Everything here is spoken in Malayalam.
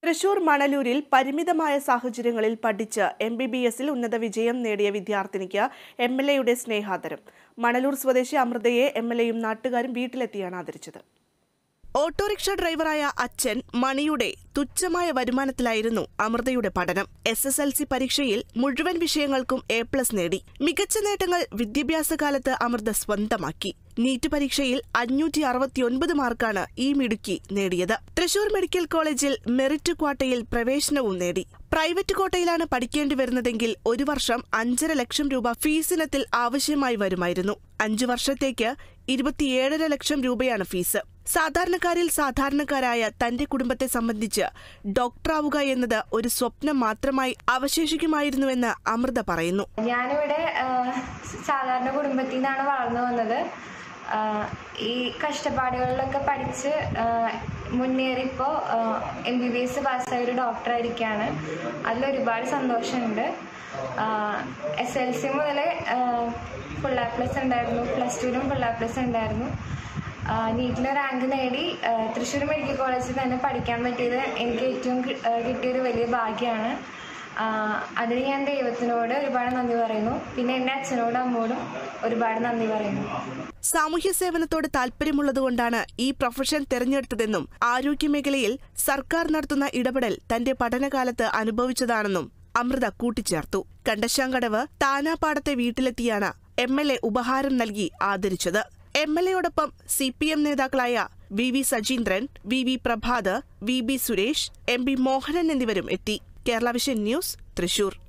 തൃശൂർ മണലൂരിൽ പരിമിതമായ സാഹചര്യങ്ങളിൽ പഠിച്ച് എം ബി ബി എസിൽ ഉന്നത വിജയം നേടിയ വിദ്യാർത്ഥിനിക്ക് എം എൽ എയുടെ സ്നേഹാദരം മണലൂർ സ്വദേശി അമൃതയെ എം എൽ എയും നാട്ടുകാരും വീട്ടിലെത്തിയാണ് ആദരിച്ചത് ഓട്ടോറിക്ഷ ഡ്രൈവറായ അച്ഛൻ മണിയുടെ തുച്ഛമായ വരുമാനത്തിലായിരുന്നു അമൃതയുടെ പഠനം എസ് എസ് എൽ സി പരീക്ഷയിൽ മുഴുവൻ വിഷയങ്ങൾക്കും എ പ്ലസ് നേടി മികച്ച നേട്ടങ്ങൾ വിദ്യാഭ്യാസ കാലത്ത് അമൃത സ്വന്തമാക്കി നീറ്റ് പരീക്ഷയിൽ അഞ്ഞൂറ്റി അറുപത്തിയൊൻപത് മാർക്കാണ് ഈ മിടുക്കി നേടിയത് തൃശൂർ മെഡിക്കൽ കോളേജിൽ മെറിറ്റ് ക്വാട്ടയിൽ പ്രവേശനവും നേടി പ്രൈവറ്റ് കോട്ടയിലാണ് പഠിക്കേണ്ടി വരുന്നതെങ്കിൽ ഒരു വർഷം അഞ്ചര ലക്ഷം രൂപ ഫീസിനത്തിൽ ആവശ്യമായി വരുമായിരുന്നു അഞ്ചു വർഷത്തേക്ക് ഇരുപത്തിയേഴര ലക്ഷം രൂപയാണ് ഫീസ് സാധാരണക്കാരിൽ സാധാരണക്കാരായ തന്റെ കുടുംബത്തെ സംബന്ധിച്ച് ഡോക്ടറാവുക എന്നത് ഒരു സ്വപ്നം മാത്രമായി അവശേഷിക്കുമായിരുന്നുവെന്ന് അമൃത പറയുന്നു ഞാനിവിടെ ആ, സാധാരണ കുടുംബത്തിൽ നിന്നാണ് വളർന്നു വന്നത് ആ, ഈ കഷ്ടപ്പാടുകളിലൊക്കെ പഠിച്ച് ആ, മുന്നേറിയപ്പോൾ എം ബി ബി എസ് പാസ്സായ ഒരു ഡോക്ടറായിരിക്കുകയാണ് അതിലൊരുപാട് സന്തോഷമുണ്ട് എസ് എൽ സി മുതൽ ഫുൾ എ പ്ലസ് ഉണ്ടായിരുന്നു പ്ലസ് ടുവിലും ഫുൾ എ പ്ലസ് ഉണ്ടായിരുന്നു നീറ്റിൽ റാങ്ക് നേടി ആ, തൃശ്ശൂർ മെഡിക്കൽ കോളേജിൽ തന്നെ പഠിക്കാൻ പറ്റിയത് എനിക്ക് ഏറ്റവും കി- ആ, കിട്ടിയൊരു വലിയ ഭാഗ്യമാണ് ആഹ് അതിന് ഞാൻ ദൈവത്തിനോട് ഒരുപാട് നന്ദി പറയുന്നു പിന്നെ എൻ്റെ അച്ഛനോടും അമ്മോടും ഒരുപാട് നന്ദി പറയുന്നു സാമൂഹ്യ സേവനത്തോട് താല്പര്യമുള്ളതുകൊണ്ടാണ് ഈ പ്രൊഫഷൻ തെരഞ്ഞെടുത്തതെന്നും ആരോഗ്യമേഖലയിൽ സർക്കാർ നടത്തുന്ന ഇടപെടൽ തന്റെ പഠനകാലത്ത് അനുഭവിച്ചതാണെന്നും അമൃത കൂട്ടിച്ചേർത്തു കണ്ടശാങ്കടവ് താനാപ്പാടത്തെ വീട്ടിലെത്തിയാണ് എം എൽ എ ഉപഹാരം നൽകി ആദരിച്ചത് എം എൽ എയോടൊപ്പം സി പി എം നേതാക്കളായ V V Sajeendran V V Prabhat V B Suresh M P Mohanan എന്നിവരും എത്തി കേരള വിഷൻ ന്യൂസ് തൃശൂർ